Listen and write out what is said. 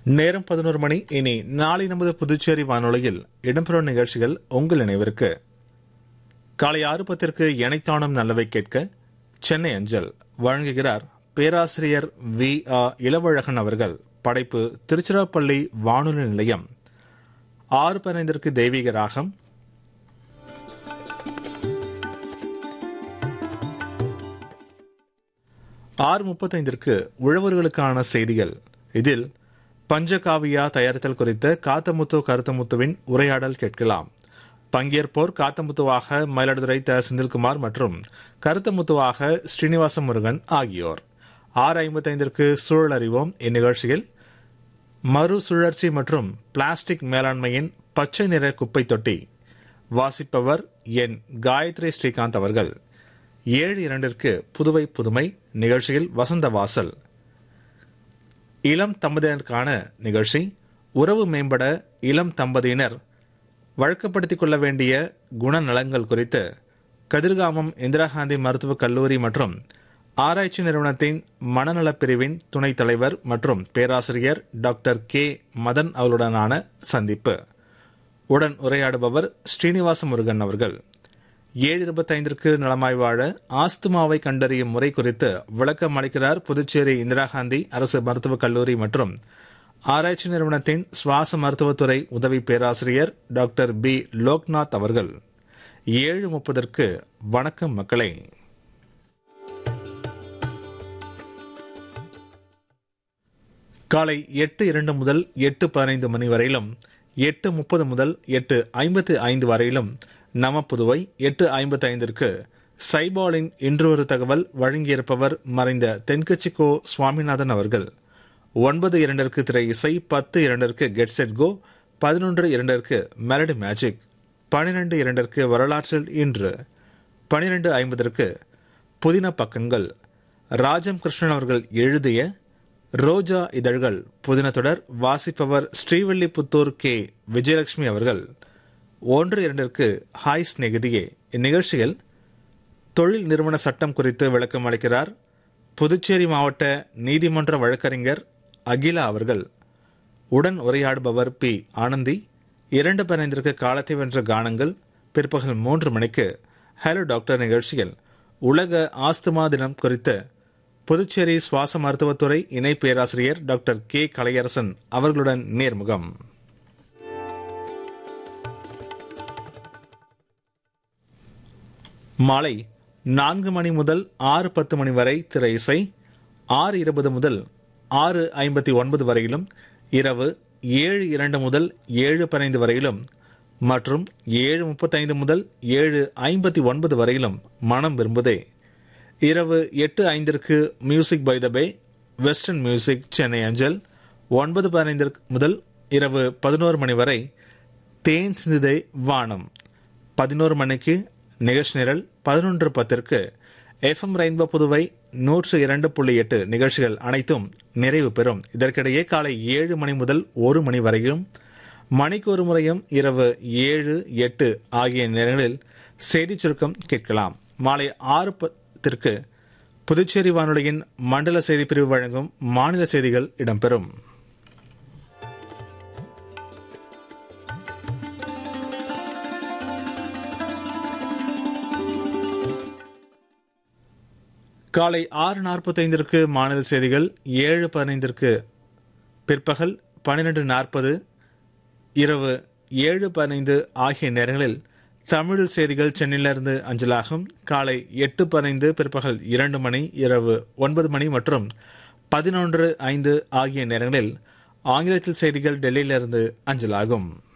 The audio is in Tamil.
நேரம் பதினோரு மணி இனி நாளை நமது புதுச்சேரி வானொலியில் இடம்பெறும் நிகழ்ச்சிகள் உங்கள் நினைவிற்கு காலை ஆறு பத்திற்கு எனைத்தானும் நல்லவை கேட்க சென்னை அஞ்சல் வழங்குகிறார் பேராசிரியர் வி ஆ இளவழகன் அவர்கள் படைப்பு திருச்சிராப்பள்ளி வானொலி நிலையம் ஆறு பதினைந்திற்கு தெய்வீக ராகம் ஆறு முப்பத்தைந்திற்கு உழவர்களுக்கான செய்திகள் இதில் பஞ்சகாவியா தயாரித்தல் குறித்த காத்தமுத்து கருத்தமுத்துவின் உரையாடல் கேட்கலாம் பங்கேற்போர் காத்தமுத்துவாக மயிலாடுதுறை த செந்தில்குமார் மற்றும் கருத்தமுத்துவாக ஸ்ரீனிவாச முருகன் ஆகியோர் ஆறு ஐம்பத்தைந்திற்கு சூழல் அறிவோம் இந்நிகழ்ச்சியில் மறுசுழற்சி மற்றும் பிளாஸ்டிக் மேலாண்மையின் பச்சை நிற குப்பை தொட்டி வாசிப்பவர் என் காயத்ரி ஸ்ரீகாந்த் அவர்கள் ஏழு இரண்டிற்கு புதுவை புதுமை நிகழ்ச்சியில் வசந்த வாசல் இளம் தம்பதியினருக்கான நிகழ்ச்சி உறவு மேம்பட இளம் தம்பதியினர் வழக்கப்படுத்திக் கொள்ள வேண்டிய குணநலங்கள் குறித்து கதிர்காமம் இந்திரா காந்தி மருத்துவக் கல்லூரி மற்றும் ஆராய்ச்சி நிறுவனத்தின் மனநலப் பிரிவின் துணைத் தலைவர் மற்றும் பேராசிரியர் டாக்டர் கே மதன் அவர்களுடனான சந்திப்பு உடன் உரையாடுபவர் ஸ்ரீனிவாச முருகன் அவர்கள் ஏழு இருபத்தைந்திற்கு நலமாய் வாழ ஆஸ்துமாவை கண்டறியும் முறை குறித்து விளக்கம் அளிக்கிறார் புதுச்சேரி இந்திரா காந்தி அரசு மருத்துவக் கல்லூரி மற்றும் ஆராய்ச்சி நிறுவனத்தின் சுவாச மருத்துவத்துறை உதவி பேராசிரியர் டாக்டர் பி லோக்நாத் அவர்கள் ஏழு முப்பதற்கு வணக்கம் மக்களை காலை எட்டு இரண்டு முதல் எட்டு பதினைந்து மணி வரையிலும் எட்டு முப்பது முதல் எட்டு ஐம்பத்து ஐந்து வரையிலும் நம புதுவை எட்டு ஐம்பத்தி ஐந்திற்கு சைபாலின் இன்றொரு தகவல் வழங்கியிருப்பவர் மறைந்த தென்கட்சிக்கோ சுவாமிநாதன் அவர்கள் ஒன்பது இரண்டிற்கு திரை இசை பத்து இரண்டிற்கு கெட் செட் கோ பதினொன்று இரண்டிற்கு மெலடி மேஜிக் பனிரெண்டு இரண்டிற்கு வரலாற்றில் இன்று பனிரெண்டு ஐம்பதற்கு புதின பக்கங்கள் ராஜம் கிருஷ்ணன் அவர்கள் எழுதிய ரோஜா இதழ்கள் புதின தொடர் வாசிப்பவர் ஸ்ரீவில்லிபுத்தூர் கே விஜயலட்சுமி அவர்கள் ஒன்று இரண்டிற்கு ஹாய் ஸ்நேகிதியே இந்நிகழ்ச்சியில் தொழில் நிறுவன சட்டம் குறித்து விளக்கம் அளிக்கிறார் புதுச்சேரி மாவட்ட நீதிமன்ற வழக்கறிஞர் அகிலா அவர்கள் உடன் உரையாடுபவர் பி ஆனந்தி இரண்டு பதினைந்திற்கு காலத்தை வென்ற கானங்கள் பிற்பகல் மூன்று மணிக்கு ஹலோ டாக்டர் நிகழ்ச்சியில் உலக ஆஸ்துமா தினம் குறித்த புதுச்சேரி சுவாச மருத்துவத்துறை இணை பேராசிரியர் டாக்டர் கே கலையரசன் அவர்களுடன் நேர்முகம் மாலை நான்கு மணி முதல் ஆறு பத்து மணி வரை திரை இசை ஆறு இருபது முதல் ஆறு ஐம்பத்தி ஒன்பது வரையிலும் இரவு ஏழு இரண்டு முதல் ஏழு பதினைந்து வரையிலும் மற்றும் ஏழு முப்பத்தைந்து முதல் ஏழு ஐம்பத்தி ஒன்பது வரையிலும் மனம் விரும்புதே இரவு எட்டு ஐந்திற்கு music by the bay western music Chennai அஞ்சல் ஒன்பது பதினைந்து முதல் இரவு பதினோரு மணி வரை தேன் சிந்துதை வானம் பதினோரு மணிக்கு நிகழ்ச்சி நிரல் பதினொன்று பத்திற்கு எஃப்எம் ரெயின்போ புதுவை நூற்று இரண்டு புள்ளி எட்டு நிகழ்ச்சிகள் அனைத்தும் நிறைவு பெறும் இதற்கிடையே காலை ஏழு மணி முதல் ஒரு மணி வரையும் மணிக்கு ஒரு முறையும் இரவு ஏழு எட்டு ஆகிய நேரங்களில் செய்திச் சுருக்கம் கேட்கலாம் மாலை ஆறு பத்திற்கு புதுச்சேரி வானொலியின் மண்டல செய்திப்பிரிவு வழங்கும் மாநில செய்திகள் இடம்பெறும் காலை ஆறு நாற்பத்தைந்திற்கு மாநில செய்திகள் ஏழு பதினைந்திற்கு பிற்பகல் பன்னிரண்டு நாற்பது இரவு ஏழு பதினைந்து ஆகிய நேரங்களில் தமிழ் செய்திகள் சென்னையிலிருந்து அஞ்சலாகும் காலை எட்டு பதினைந்து பிற்பகல் இரண்டு மணி இரவு ஒன்பது மணி மற்றும் பதினொன்று ஐந்து ஆகிய நேரங்களில் ஆங்கிலத்தில் செய்திகள் டெல்லியிலிருந்து அஞ்சலாகும்